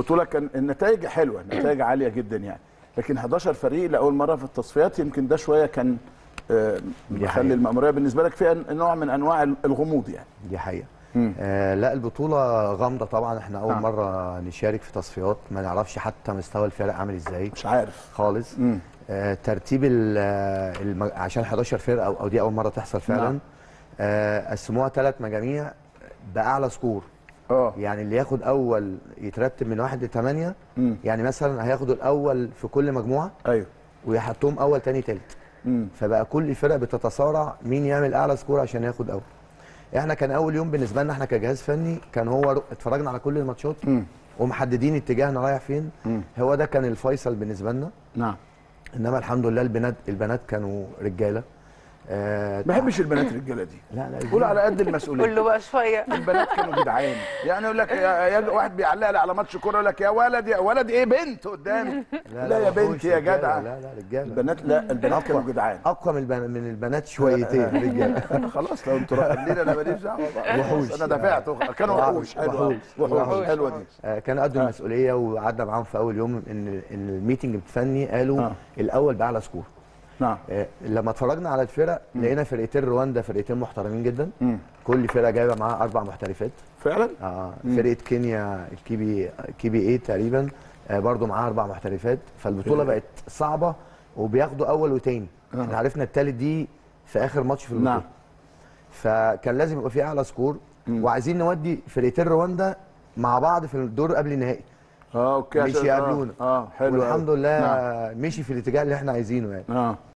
البطوله كان النتائج حلوه النتائج عاليه جدا يعني لكن 11 فريق لاول مره في التصفيات يمكن ده شويه كان آه، دي مخلي حقيقة. المأمورية بالنسبه لك فيها نوع من انواع الغموض يعني دي حقيقه مم. آه لا البطوله غامضه طبعا احنا اول نعم. مره نشارك في تصفيات ما نعرفش حتى مستوى الفرق عامل ازاي مش عارف خالص مم. آه ترتيب ال- آه، الم... عشان 11 فرقه او, أو دي اول مره تحصل فعلا نعم. آه قسموها ثلاث مجاميع باعلى سكور اه يعني اللي ياخد اول يترتب من واحد لثمانيه مم. يعني مثلا هياخدوا الاول في كل مجموعه ايوه ويحطهم اول تاني تالت مم. فبقى كل الفرق بتتصارع مين يعمل اعلى سكور عشان ياخد اول احنا كان اول يوم بالنسبه لنا احنا كجهاز فني كان هو رو- اتفرجنا على كل الماتشات مم. ومحددين اتجاهنا رايح فين مم. هو ده كان الفيصل بالنسبه لنا نعم انما الحمد لله البنات البنات كانوا رجاله آه ما بحبش البنات الرجاله دي لا لا قول على قد قول المسؤوليه له بقى شويه البنات كانوا جدعان يعني يقول لك يا يا واحد بيعلق لي على ماتش كوره يقول لك يا ولد يا ولد ايه بنت قدامي لا, يا وحوش بنت يا رجالة، جدع لا لا رجاله البنات لا البنات كانوا أقوى. جدعان اقوى من البن- من البنات شويتين رجاله خلاص لو انتوا رايحين انا ماليش دعوه بقى وحوش. خلاص، انا دفعت كانوا وحوش حلوه وحوش. وحوش وحوش. حلوه دي آه، كانوا قدوا المسؤوليه وقعدنا معاهم في اول يوم ان إن الميتنج الفني قالوا آه. الاول باعلى سكور نعم آه، لما اتفرجنا على الفرق لقينا فرقتين رواندا فرقتين محترمين جدا مم. كل فرقه جايبه معاها اربع محترفات فعلا آه فرقه كينيا الكيبي كيبي ايه تقريبا آه برضو معاها اربع محترفات فالبطوله بقت صعبه وبياخدوا اول وتاني آه. احنا عرفنا التالت دي في اخر ماتش في البطوله نعم. فكان لازم يبقى في اعلى سكور وعايزين نودي فرقتين رواندا مع بعض في الدور قبل النهائي اه اوكي مش عشان- آه، يقابلونا اه حلو والحمد أوي. لله نعم. مشي في الاتجاه اللي احنا عايزينه يعني اه